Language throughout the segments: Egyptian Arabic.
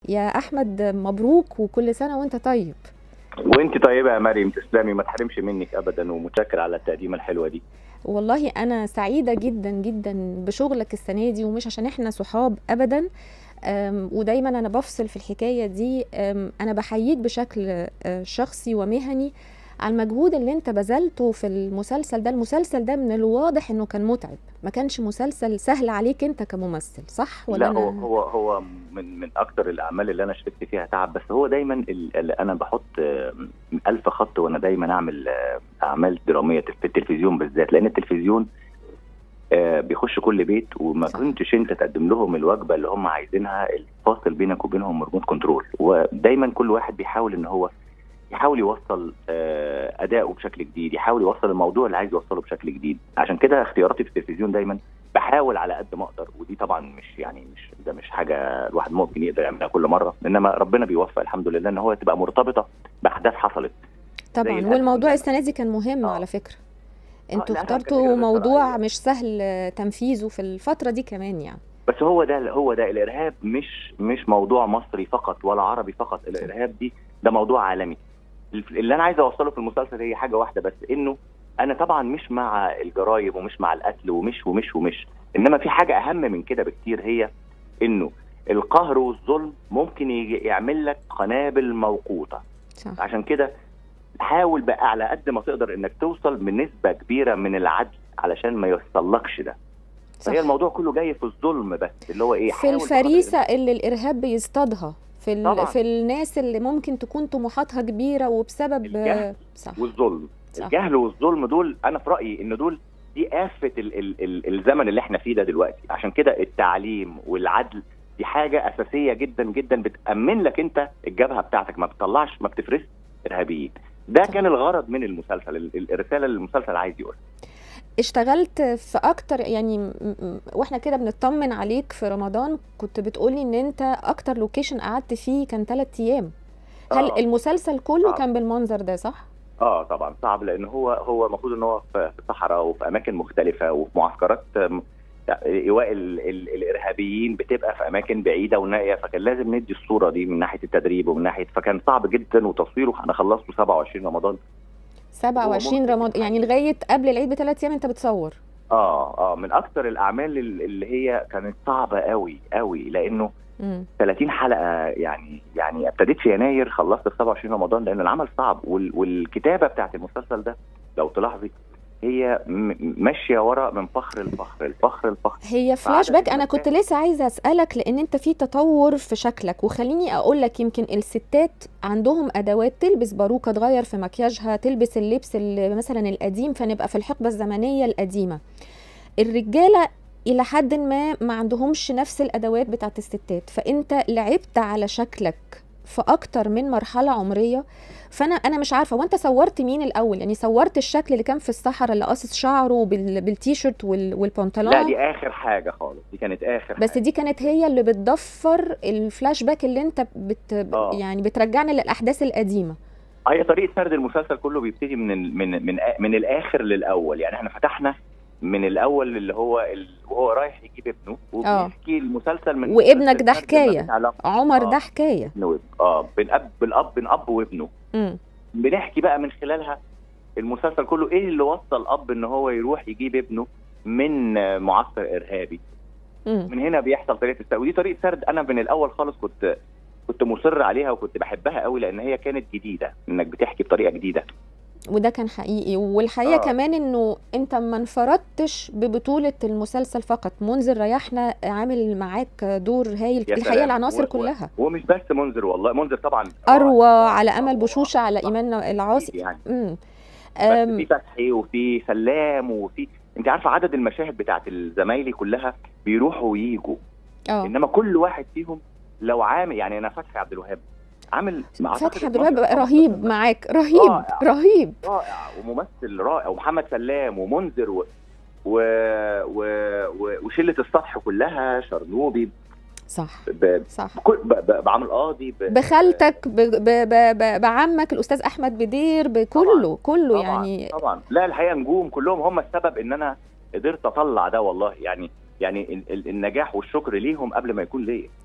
يا احمد مبروك وكل سنه وانت طيب وانت طيبه يا مريم تسلمي ما تحرمش منك ابدا ومتشكر على التقديمه الحلوه دي والله انا سعيده جدا جدا بشغلك السنه دي ومش عشان احنا صحاب ابدا أم، ودايما انا بفصل في الحكايه دي أم، انا بحييك بشكل أه، شخصي ومهني على المجهود اللي انت بذلته في المسلسل ده المسلسل ده من الواضح انه كان متعب ما كانش مسلسل سهل عليك انت كممثل صح لا هو أنا... هو هو من من اكتر الاعمال اللي انا شاركت فيها تعب بس هو دايما ال- ال- انا بحط آه، ألف خط وانا دايما اعمل آه، اعمال دراميه في التلفزيون بالذات لان التلفزيون آه، بيخش كل بيت وما صح. كنتش انت تقدم لهم الوجبه اللي هم عايزينها الفاصل بينك وبينهم ريموت كنترول ودايما كل واحد بيحاول ان هو يحاول يوصل آه، اداؤه بشكل جديد يحاول يوصل الموضوع اللي عايز يوصله بشكل جديد عشان كده اختياراتي في التلفزيون دايما بحاول على قد ما اقدر ودي طبعا مش يعني مش ده مش حاجه الواحد ممكن يقدر يعملها كل مره انما ربنا بيوفق الحمد لله ان هو تبقى مرتبطه باحداث حصلت طبعا الأكل والموضوع ده. السنه دي كان مهم آه. على فكره انتوا لا، لا، كده اخترتوا كده موضوع بصراحة. مش سهل آه، تنفيذه في الفتره دي كمان يعني بس هو ده هو ده الارهاب مش مش موضوع مصري فقط ولا عربي فقط الارهاب دي ده موضوع عالمي اللي انا عايز اوصله في المسلسل هي حاجه واحده بس انه انا طبعا مش مع الجرايم ومش مع القتل ومش ومش ومش انما في حاجه اهم من كده بكتير هي انه القهر والظلم ممكن يجي يعمل لك قنابل موقوته صح عشان كده حاول بقى على قد ما تقدر انك توصل بنسبه كبيره من العدل علشان ما يوصلكش ده صح فهي الموضوع كله جاي في الظلم بس اللي هو ايه في حاول بقدر الفريسه اللي الارهاب بيصطادها في ال... طبعاً. في الناس اللي ممكن تكون طموحاتها كبيره وبسبب الجهل. صح والظلم صح. الجهل والظلم دول انا في رايي ان دول دي آفة ال ال ال الزمن اللي احنا فيه ده دلوقتي عشان كده التعليم والعدل دي حاجة أساسية جدا جدا بتأمن لك أنت الجبهة بتاعتك ما بتطلعش ما بتفرس إرهابيين ده صح. كان الغرض من المسلسل ال- ال- الرسالة اللي المسلسل عايز يقولها اشتغلت في اكتر يعني م- م- واحنا كده بنطمن عليك في رمضان كنت بتقولي ان انت اكتر لوكيشن قعدت فيه كان ثلاث ايام هل آه. المسلسل كله صعب. كان بالمنظر ده صح اه طبعا صعب لان هو هو المفروض ان هو في في الصحراء وفي اماكن مختلفه وفي معسكرات آم، ايواء ال- ال- الارهابيين بتبقى في اماكن بعيده ونائيه فكان لازم ندي الصوره دي من ناحيه التدريب ومن ناحيه فكان صعب جدا وتصويره انا خلصته 27 رمضان 27 ممكن رمضان يعني لغايه قبل العيد بثلاث ايام انت بتصور اه اه من اكثر الاعمال ال- اللي هي كانت صعبه قوي قوي لانه امم 30 حلقه يعني يعني ابتديت في يناير خلصت في 27 رمضان لان العمل صعب وال والكتابه بتاعت المسلسل ده لو تلاحظي هي م- ماشيه ورا من فخر لفخر الفخر لفخر هي فلاش باك انا كنت لسه عايزه اسالك لان انت في تطور في شكلك وخليني اقول لك يمكن الستات عندهم ادوات تلبس باروكه تغير في مكياجها تلبس اللبس اللي مثلا القديم فنبقى في الحقبه الزمنيه القديمه الرجاله الى حد ما ما عندهمش نفس الادوات بتاعت الستات فانت لعبت على شكلك في اكتر من مرحله عمريه فانا انا مش عارفه وانت صورت مين الاول يعني صورت الشكل اللي كان في الصحراء اللي قاصص شعره بال- بالتيشيرت وال- والبنطلون لا دي اخر حاجه خالص دي كانت اخر بس حاجة. دي كانت هي اللي بتضفر الفلاش باك اللي انت بت آه. يعني بترجعنا للاحداث القديمه هي طريقه سرد المسلسل كله بيبتدي من ال- من من من الاخر للاول يعني احنا فتحنا من الاول اللي هو ال... وهو رايح يجيب ابنه وبيحكي المسلسل من وابنك ده سرد حكاية. ما بين علاقة عمر آه. ده حكايه ابن وابن اه بين اب بالاب بين اب وابنه امم بنحكي بقى من خلالها المسلسل كله ايه اللي وصل اب ان هو يروح يجيب ابنه من آه، معسكر ارهابي امم من هنا بيحصل طريقه السرد ودي طريقه سرد انا من الاول خالص كنت كنت مصر عليها وكنت بحبها قوي لان هي كانت جديده انك بتحكي بطريقه جديده وده كان حقيقي والحقيقه آه. كمان انه انت ما انفردتش ببطوله المسلسل فقط منذر ريحنا عامل معاك دور هايل يا الحقيقه سلام. العناصر و- و- كلها ومش بس منذر والله منذر طبعا اروى رائع. على امل آه، بشوشه على صح. ايمان العاصي يعني امم بس أم، في فتحي وفي سلام وفي انت عارفه عدد المشاهد بتاعت الزمايلي كلها بيروحوا ويجوا اه انما كل واحد فيهم لو عامل يعني انا فتحي عبد الوهاب عامل أعتقد فتحي عبد الوهاب 12 رهيب 15 معاك رهيب رائع. رهيب رائع وممثل رائع ومحمد سلام ومنذر و... و... و... و... وشله السطح كلها شرنوبي صح ب... صح بكل ب... ب... بعمل قاضي ب... بخالتك ب... ب... ب... ب... بعمك الاستاذ احمد بدير بكله كله طبعا يعني طبعا لا الحقيقه نجوم كلهم هم السبب ان انا قدرت اطلع ده والله يعني يعني ال- ال- النجاح والشكر ليهم قبل ما يكون ليا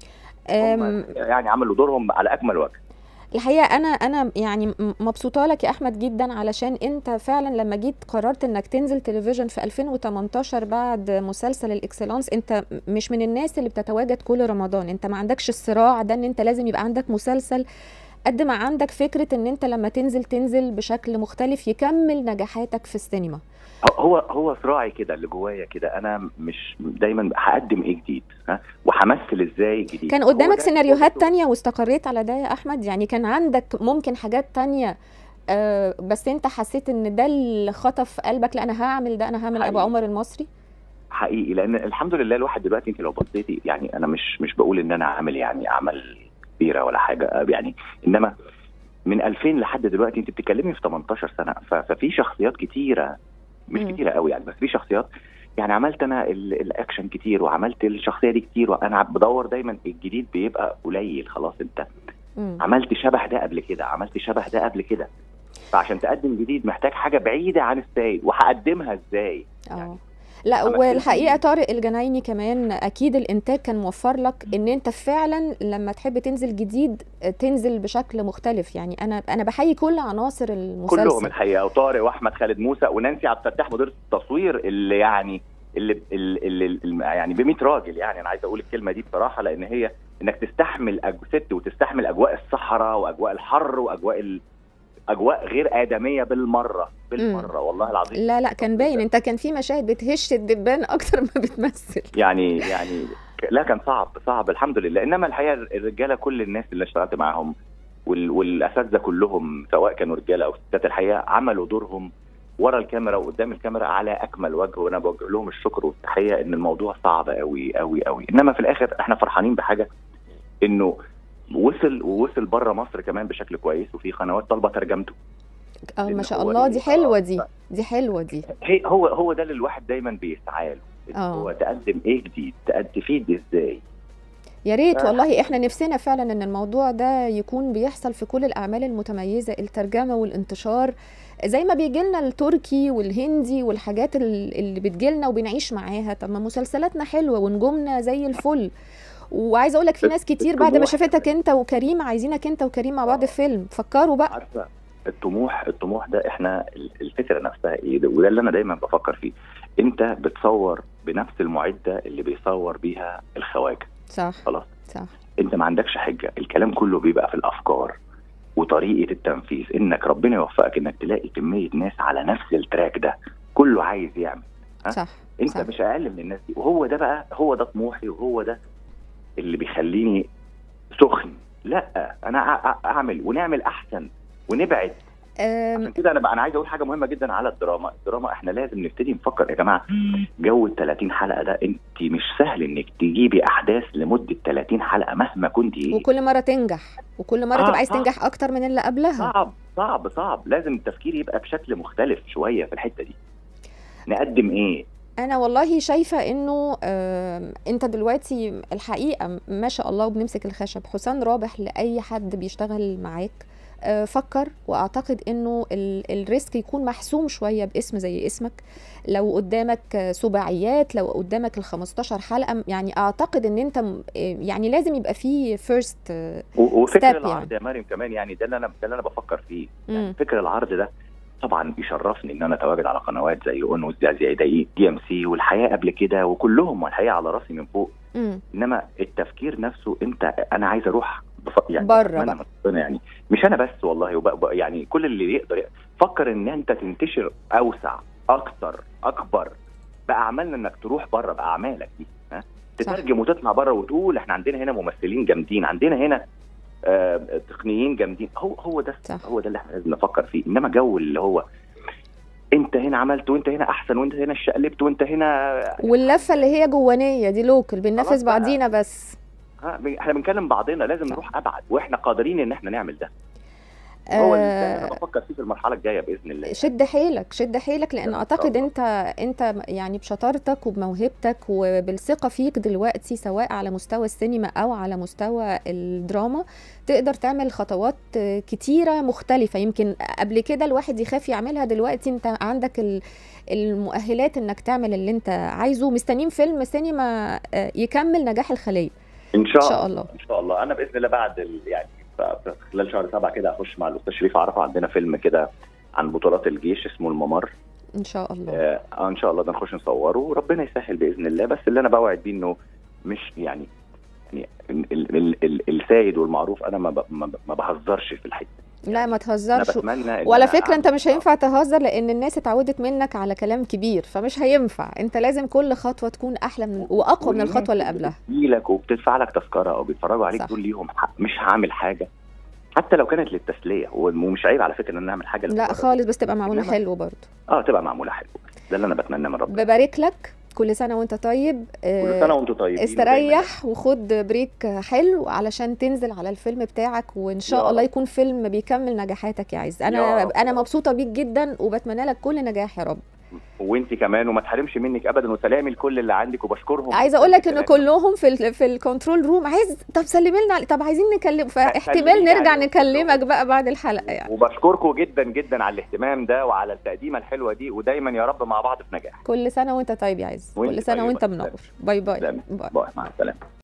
هم أم، يعني عملوا دورهم على اكمل وجه الحقيقه انا انا يعني م- مبسوطه لك يا احمد جدا علشان انت فعلا لما جيت قررت انك تنزل تلفزيون في 2018 بعد مسلسل الاكسلانس انت مش من الناس اللي بتتواجد كل رمضان انت ما عندكش الصراع ده ان انت لازم يبقى عندك مسلسل قد ما عندك فكره ان انت لما تنزل تنزل بشكل مختلف يكمل نجاحاتك في السينما هو هو صراعي كده اللي جوايا كده انا مش دايما هقدم ايه جديد ها وهمثل ازاي جديد كان هو قدامك ده- سيناريوهات تانية واستقريت على ده يا احمد يعني كان عندك ممكن حاجات تانية آه، بس انت حسيت ان ده اللي خطف قلبك لا انا هعمل ده انا هعمل ابو حقيقي. عمر المصري حقيقي لان الحمد لله الواحد دلوقتي انت لو بصيتي يعني انا مش مش بقول ان انا عامل يعني اعمال كبيره ولا حاجه يعني انما من 2000 لحد دلوقتي انت بتتكلمي في 18 سنه ف- ففي شخصيات كتيره مش مم. كتيره قوي يعني بس في شخصيات يعني عملت انا ال- الاكشن كتير وعملت الشخصيه دي كتير وانا بدور دايما الجديد بيبقى قليل خلاص انت مم. عملت شبه ده قبل كده عملت شبه ده قبل كده فعشان تقدم جديد محتاج حاجه بعيده عن السائد وهقدمها ازاي اه لا عملت والحقيقه إيه؟ طارق الجنايني كمان اكيد الانتاج كان موفر لك ان انت فعلا لما تحب تنزل جديد آه، تنزل بشكل مختلف يعني انا انا بحيي كل عناصر المسلسل كلهم الحقيقه وطارق واحمد خالد موسى ونانسي عبد الفتاح مدير التصوير اللي يعني اللي, اللي, اللي يعني ب 100 راجل يعني انا عايز اقول الكلمه دي بصراحه لان هي انك تستحمل أج... ست وتستحمل اجواء الصحراء واجواء الحر واجواء ال... اجواء غير ادميه بالمره بالمره والله العظيم لا لا كان باين انت كان في مشاهد بتهش الدبان اكتر ما بتمثل يعني يعني ك- لا كان صعب صعب الحمد لله انما الحقيقه الرجاله كل الناس اللي اشتغلت معاهم وال- والاساتذه كلهم سواء كانوا رجاله او ستات الحقيقه عملوا دورهم ورا الكاميرا وقدام الكاميرا على اكمل وجه وانا بوجه لهم الشكر والتحيه ان الموضوع صعب قوي قوي قوي انما في الاخر احنا فرحانين بحاجه انه وصل ووصل بره مصر كمان بشكل كويس وفي قنوات طالبه ترجمته اه لأن ما شاء هو الله إيه؟ دي حلوه آه، دي دي حلوه دي هي هو هو ده اللي الواحد دايما بيسعى له إن آه. هو تقدم ايه جديد تقدم تفيد ازاي يا ريت آه. والله احنا نفسنا فعلا ان الموضوع ده يكون بيحصل في كل الاعمال المتميزه الترجمه والانتشار زي ما بيجي لنا التركي والهندي والحاجات ال- اللي بتجي لنا وبنعيش معاها طب ما مسلسلاتنا حلوه ونجومنا زي الفل وعايزه اقول لك في ناس كتير بعد ما الطموح. شافتك انت وكريم عايزينك انت وكريم مع بعض آه. في فيلم فكروا بقى عارفه الطموح الطموح ده احنا ال- الفكره نفسها ايه ده وده اللي انا دايما بفكر فيه انت بتصور بنفس المعده اللي بيصور بيها الخواجه صح خلاص صح انت ما عندكش حجه الكلام كله بيبقى في الافكار وطريقه التنفيذ انك ربنا يوفقك انك تلاقي كميه ناس على نفس التراك ده كله عايز يعمل ها؟ صح انت صح. مش اقل من الناس دي وهو ده بقى هو ده طموحي وهو ده اللي بيخليني سخن لا انا أع- أع- اعمل ونعمل احسن ونبعد أم، عشان كده انا بقى انا عايز اقول حاجه مهمه جدا على الدراما الدراما احنا لازم نبتدي نفكر يا جماعه جو ال 30 حلقه ده انت مش سهل انك تجيبي احداث لمده 30 حلقه مهما كنت ايه وكل مره تنجح وكل مره آه، تبقى عايز صح. تنجح اكتر من اللي قبلها صعب صعب صعب لازم التفكير يبقى بشكل مختلف شويه في الحته دي نقدم ايه انا والله شايفه انه آم، انت دلوقتي الحقيقه ما شاء الله وبنمسك الخشب حسام رابح لاي حد بيشتغل معاك آه، فكر واعتقد انه ال- الريسك يكون محسوم شويه باسم زي اسمك لو قدامك آه، سباعيات لو قدامك ال 15 حلقه يعني اعتقد ان انت م- آه، يعني لازم يبقى فيه فيرست و- وفكر Step العرض يا مريم كمان يعني ده اللي انا ده اللي انا بفكر فيه مم. يعني فكر العرض ده طبعا يشرفني ان انا اتواجد على قنوات زي اون زي دي دي ام سي والحياه قبل كده وكلهم والحياه على راسي من فوق انما التفكير نفسه انت انا عايز اروح بف... يعني بره أتمنى بقى. من ربنا يعني مش انا بس والله وب... ب- يعني كل اللي يقدر فكر ان انت تنتشر اوسع اكثر اكبر باعمالنا انك تروح بره باعمالك دي ها تترجم وتطلع بره وتقول احنا عندنا هنا ممثلين جامدين عندنا هنا آه تقنيين جامدين هو هو ده صح. هو ده اللي احنا لازم نفكر فيه انما جو اللي هو انت هنا عملت وانت هنا احسن وانت هنا شقلبت وانت هنا واللفه اللي هي جوانيه دي لوكال خلاص بننافس بقى. بعضينا بس ها بن- احنا بنكلم بعضنا لازم صح. نروح ابعد واحنا قادرين ان احنا نعمل ده هو اللي آه، انا بفكر فيه في المرحله الجايه باذن الله شد حيلك شد حيلك لان إن شاء اعتقد الله. انت انت يعني بشطارتك وبموهبتك وبالثقه فيك دلوقتي سواء على مستوى السينما او على مستوى الدراما تقدر تعمل خطوات كتيره مختلفه يمكن قبل كده الواحد يخاف يعملها دلوقتي انت عندك ال- المؤهلات انك تعمل اللي انت عايزه مستنيين فيلم سينما آه، يكمل نجاح الخليه ان شاء, ان شاء الله ان شاء الله انا باذن الله بعد ال... يعني ف- في خلال شهر سبعة كده اخش مع الاستاذ شريف عرفه عندنا فيلم كده عن بطولات الجيش اسمه الممر ان شاء الله آه آه، ان شاء الله ده نخش نصوره وربنا يسهل باذن الله بس اللي انا بوعد بيه انه مش يعني يعني ال ال ال ال السيد والمعروف انا ما ب- ما ب- ما بهزرش في الحته لا ما انا تهزرش بتمنى إن ولا أنا فكرة انت أعمل- مش هينفع تهزر لان الناس اتعودت منك على كلام كبير فمش هينفع انت لازم كل خطوة تكون احلى من واقوى من الخطوة اللي قبلها لك وبتدفع لك تذكره او بيتفرجوا عليك صح. تقول ليهم ح- مش هعمل حاجه حتى لو كانت للتسليه ومش عيب على فكره ان انا اعمل حاجه لا لمجرد- خالص بس تبقى معمولة إنما- حلو برضه اه تبقى معموله حلو ده اللي انا بتمناه من ربنا ببارك لك كل سنة وانت طيب كل آه، سنه وانتم طيبين استريح وخد بريك حلو علشان تنزل على الفيلم بتاعك وان شاء يا الله رب. يكون فيلم بيكمل نجاحاتك يا عز يا انا رب. انا مبسوطة بيك جدا وبتمنى لك كل نجاح يا رب وانت كمان وما تحرمش منك ابدا وسلامي لكل اللي عندك وبشكرهم عايزه اقول لك ان كمان. كلهم في ال في الكنترول روم عايز طب سلمي لنا عليه. طب عايزين نكلم فاحتمال خليني نرجع عليهم نكلمك كلهم. بقى بعد الحلقه يعني وبشكركم جدا جدا على الاهتمام ده وعلى التقديمه الحلوه دي ودايما يا رب مع بعض في نجاح كل سنه وانت طيب يا عز وانت كل سنه طيبة. وانت منور باي باي سلام. باي باي مع السلامه